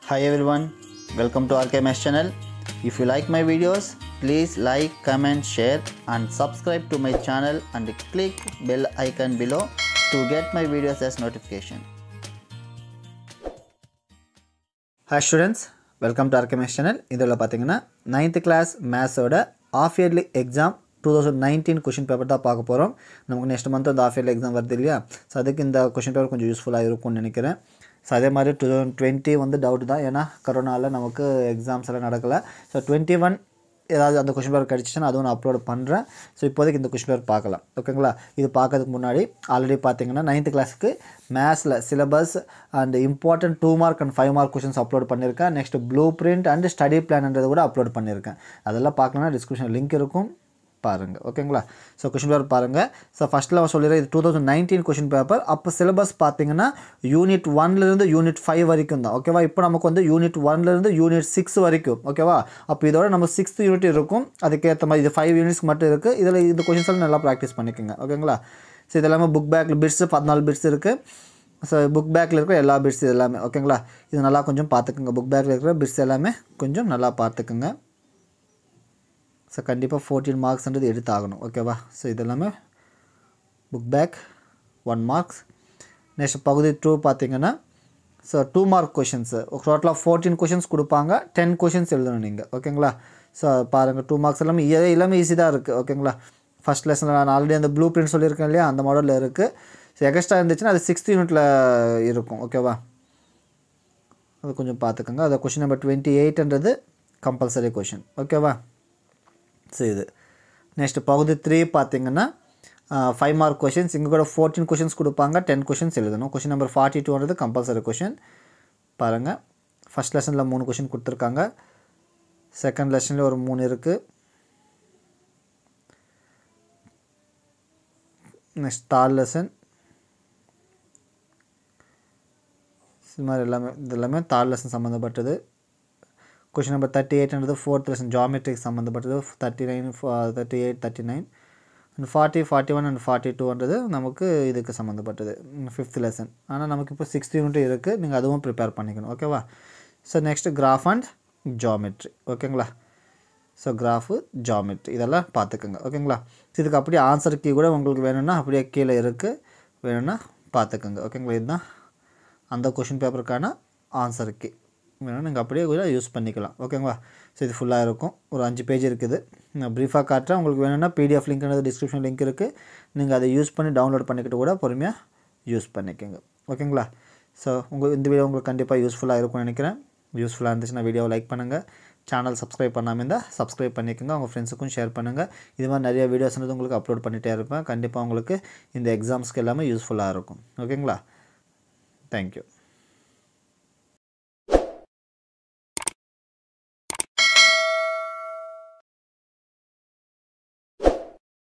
Hi everyone, welcome to RKMS channel. If you like my videos, please like, comment, share and subscribe to my channel and click bell icon below to get my videos as notification. Hi students welcome to ஆர்கேமேஸ் channel இதில் பார்த்தீங்கன்னா ninth class மேத்ஸோட half yearly exam two thousand nineteen question paper தான் பார்க்க போகிறோம் நமக்கு next month அந்த half yearly exam வருது இல்லையா ஸோ அதுக்கு இந்த கொஷின் பேப்பர் கொஞ்சம் யூஸ்ஃபுல்லாக இருக்கும்னு நினைக்கிறேன் ஸோ அதே மாதிரி டூ தௌசண்ட் டுவெண்ட்டி வந்து டவுட் தான் ஏன்னா கொரோனாவில் நமக்கு எக்ஸாம்ஸ் எல்லாம் நடக்கலை ஸோ டுவெண்ட்டி ஒன் ஏதாவது அந்த கொஷின் பேப்பர் கிடச்சிச்சுன்னா அதுவும் நான் அப்லோட் பண்ணுறேன் ஸோ இப்போதைக்கு இந்த கொஷின் பேப்பர் பார்க்கலாம் ஓகேங்களா இது பார்க்கறதுக்கு முன்னாடி ஆல்ரெடி பார்த்தீங்கன்னா நைன்த்து கிளாஸுக்கு மேத்ஸில் syllabus and important two mark and five mark questions upload பண்ணியிருக்கேன் next blue print and study பிளான்ன்றது கூட அப்லோட் பண்ணியிருக்கேன் அதெல்லாம் பார்க்கணுன்னா டிஸ்கிரிப்ஷன் லிங்க் இருக்கும் பாருங்கள் ஓகேங்களா ஸோ கொஷின் பேப்பர் பாருங்கள் ஸோ ஃபஸ்ட்டில் சொல்லிடுறேன் இது two thousand nineteen question paper அப்போ சிலபஸ் பார்த்தீங்கன்னா யூனிட் ஒன்லேருந்து யூனிட் ஃபைவ் வரைக்கும் தான் ஓகேவா இப்போ நமக்கு வந்து யூனிட் ஒன்லேருந்து யூனிட் சிக்ஸ் வரைக்கும் ஓகேவா அப்போ இதோட நம்ம சிக்ஸ்த் யூனிட் இருக்கும் அதுக்கேற்ற மாதிரி இது ஃபைவ் யூனிட்ஸ்க்கு மட்டும் இருக்குது இதில் இந்த கொஷின்ஸ் எல்லாம் நல்லா ப்ராக்டிஸ் பண்ணிக்கோங்க ஓகேங்களா ஸோ இது எல்லாமே புக் பேக்கில் பிட்ஸ் பதினாலு பிட்ஸ் இருக்குது ஸோ புக் பேக்கில் இருக்கிற எல்லா பிட்ஸ் இது எல்லாமே ஓகேங்களா இது நல்லா கொஞ்சம் பார்த்துக்குங்க புக் பேக்கில் இருக்கிற பிட்ஸ் எல்லாமே கொஞ்சம் நல்லா பார்த்துக்குங்க ஸோ கண்டிப்பாக ஃபோர்டீன் மார்க்ஸ்ன்றது எடுத்தாகணும் ஓகேவா ஸோ இதெல்லாமே book back one marks next பகுதி டூ பார்த்தீங்கன்னா ஸோ டூ மார்க் கொஷின்ஸு டோட்டலாக ஃபோர்டீன் கொஷின்ஸ் கொடுப்பாங்க டென் கொஷின்ஸ் எழுதணும் நீங்கள் ஓகேங்களா ஸோ பாருங்கள் டூ மார்க்ஸ் எல்லாமே இதே எல்லாமே ஈஸி தான் இருக்குது ஓகேங்களா ஃபஸ்ட் லெசனில் நான் ஆல்ரெடி அந்த ப்ளூ பிரிண்ட் சொல்லியிருக்கேன் இல்லையா அந்த மாடலில் இருக்குது ஸோ எக்ஸ்ட்ரா இருந்துச்சுன்னா அது சிக்ஸ்த் யூனிட்டில் இருக்கும் ஓகேவா அது கொஞ்சம் பார்த்துக்கோங்க அது கொஷின் நம்பர் டுவெண்ட்டி எயிட்ன்றது கம்பல்சரி கொஷின் ஓகேவா ஸோ இது நெக்ஸ்ட் பகுதி த்ரீ பார்த்தீங்கன்னா ஃபைவ் மார்க் கொஷின்ஸ் இங்கே கூட ஃபோர்டீன் கொஷின்ஸ் கொடுப்பாங்க டென் கொஷின்ஸ் எழுதணும் கொஷின் நம்பர் ஃபார்ட்டி டூன்றது கம்பல்சரி கொஷின் பாருங்கள் ஃபஸ்ட் லெசனில் மூணு கொஷின் கொடுத்துருக்காங்க செகண்ட் லெசனில் ஒரு மூணு இருக்குது நெக்ஸ்ட் தேர்ட் லெசன் இது மாதிரி எல்லாமே இது எல்லாமே தேர்ட் லெசன் சம்மந்தப்பட்டது கொஷின் நம்பர் தேர்ட்டி எயிட்ன்றது ஃபோர்த் லெசன் ஜாமெட்ரிக் சம்மந்தப்பட்டது thirty nine thirty eight thirty nine and forty forty one and forty டூன்றது நமக்கு இதுக்கு சம்மந்தப்பட்டது ஃபிஃப்த் லெசன் ஆனால் நமக்கு இப்போ சிக்ஸ்த் யூனிட் இருக்குது நீங்கள் அதுவும் ப்ரிப்பேர் பண்ணிக்கணும் ஓகேவா so next graph and geometry ஓகேங்களா ஸோ கிராஃபு ஜாமெட்ரி இதெல்லாம் பார்த்துக்குங்க ஓகேங்களா இதுக்கு அப்படியே ஆன்சர் கீ கூட உங்களுக்கு வேணும்னா அப்படியே கீழே இருக்குது வேணும்னா பார்த்துக்குங்க ஓகேங்களா இதுதான் அந்த கொஷின் பேப்பருக்கான ஆன்சர் கீ வேணும் நீங்கள் அப்படியே கூட யூஸ் பண்ணிக்கலாம் ஓகேங்களா ஸோ இது ஃபுல்லாக இருக்கும் ஒரு அஞ்சு பேஜ் இருக்குது நான் ப்ரீஃபாக காட்டுறேன் உங்களுக்கு வேணும்னா பிடிஎஃப் லிங்க்ன்றது டிஸ்கிரிப்ஷன் லிங்க் இருக்குது நீங்கள் அதை யூஸ் பண்ணி டவுன்லோட் பண்ணிக்கிட்டு கூட பொறுமையாக யூஸ் பண்ணிக்கோங்க ஓகேங்களா ஸோ உங்கள் இந்த வீடியோ உங்களுக்கு கண்டிப்பாக யூஸ்ஃபுல்லாக இருக்கும்னு நினைக்கிறேன் யூஸ்ஃபுல்லாக இருந்துச்சுன்னா வீடியோவை லைக் பண்ணுங்கள் சேனல் சப்ஸ்கிரைப் பண்ணாமல் இருந்தால் சப்ஸ்கிரைப் பண்ணிக்கோங்க உங்கள் ஃப்ரெண்ட்ஸுக்கும் ஷேர் பண்ணுங்கள் இது மாதிரி நிறைய வீடியோஸ் வந்து உங்களுக்கு அப்லோட் பண்ணிகிட்டே இருப்பேன் கண்டிப்பாக உங்களுக்கு இந்த எக்ஸாம்ஸ்க்கு எல்லாமே யூஸ்ஃபுல்லாக இருக்கும் ஓகேங்களா தேங்க்யூ